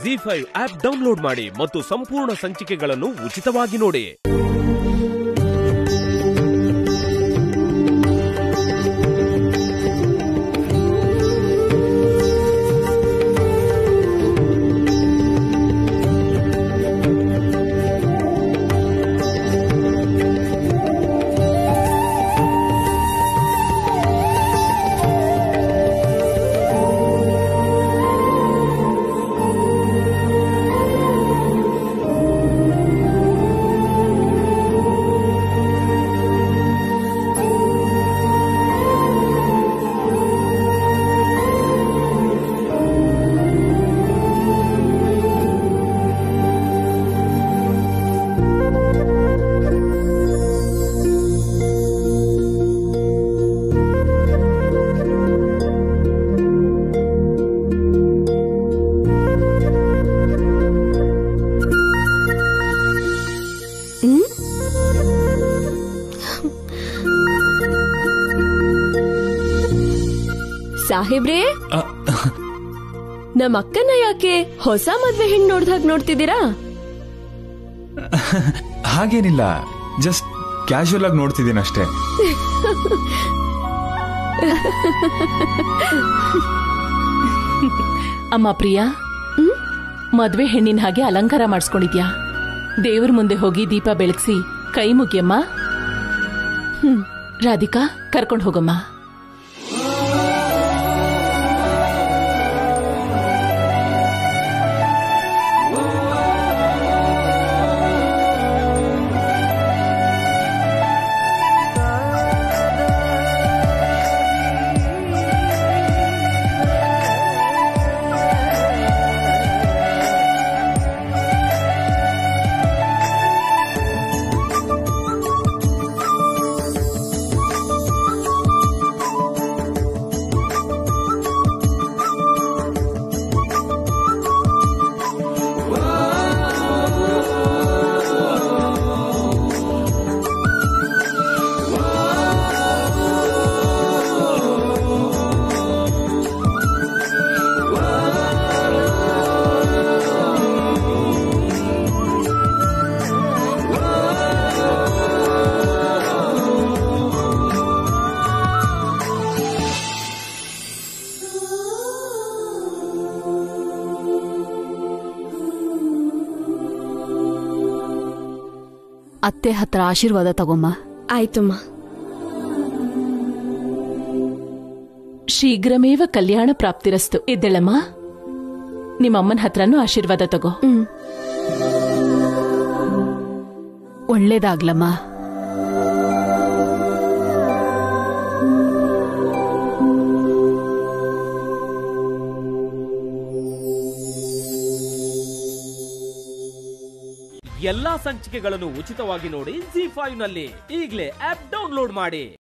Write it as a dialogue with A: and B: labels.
A: G five app download ಮಾಡಿ ಮತ್ತು ಸಂಪೂರ್ಣ ಸಂಚಿಕೆಗಳನ್ನು ಉಚಿತವಾಗಿ ನೋಡಿ
B: ಸಾಹೇಬ್ರೇ ನಮ್ಮ ಅಕ್ಕನ ಯಾಕೆ ಹೊಸ ಮದ್ವೆ ಹೆಣ್ಣು ನೋಡ್ದಾಗ ನೋಡ್ತಿದ್ದೀರಾ
C: ಹಾಗೇನಿಲ್ಲ ಜಸ್ಟ್ ಕ್ಯಾಶುಯಲ್ ಆಗಿ ನೋಡ್ತಿದ್ದೀನಿ ಅಷ್ಟೇ
D: ಅಮ್ಮ ಪ್ರಿಯಾ ಮದ್ವೆ ಹೆಣ್ಣಿನ ಹಾಗೆ ಅಲಂಕಾರ ಮಾಡಿಸ್ಕೊಂಡಿದ್ಯಾ ದೇವ್ರ ಮುಂದೆ ಹೋಗಿ ದೀಪ ಬೆಳಗ್ಸಿ ಕೈ ಮುಗಿಯಮ್ಮ ಹ್ಮ್ ರಾಧಿಕಾ ಕರ್ಕೊಂಡು ಹೋಗಮ್ಮ
E: ಅತ್ತೆ ಹತ್ರ ಆಶೀರ್ವಾದ ತಗೊಮ್ಮ
B: ಆಯ್ತಮ್ಮ
D: ಶೀಘ್ರಮೇವ ಕಲ್ಯಾಣ ಪ್ರಾಪ್ತಿರಸ್ತು ಇದ್ದಳಮ್ಮ ನಿಮ್ಮಮ್ಮನ ಹತ್ರನೂ ಆಶೀರ್ವಾದ ತಗೋ
B: ಹ್ಮ್
E: ಒಳ್ಳೇದಾಗ್ಲಮ್ಮ
A: ಎಲ್ಲಾ ಸಂಚಿಕೆಗಳನ್ನು ಉಚಿತವಾಗಿ ನೋಡಿ ಜಿ ಫೈವ್ ನಲ್ಲಿ ಈಗಲೇ ಆಪ್ ಡೌನ್ಲೋಡ್ ಮಾಡಿ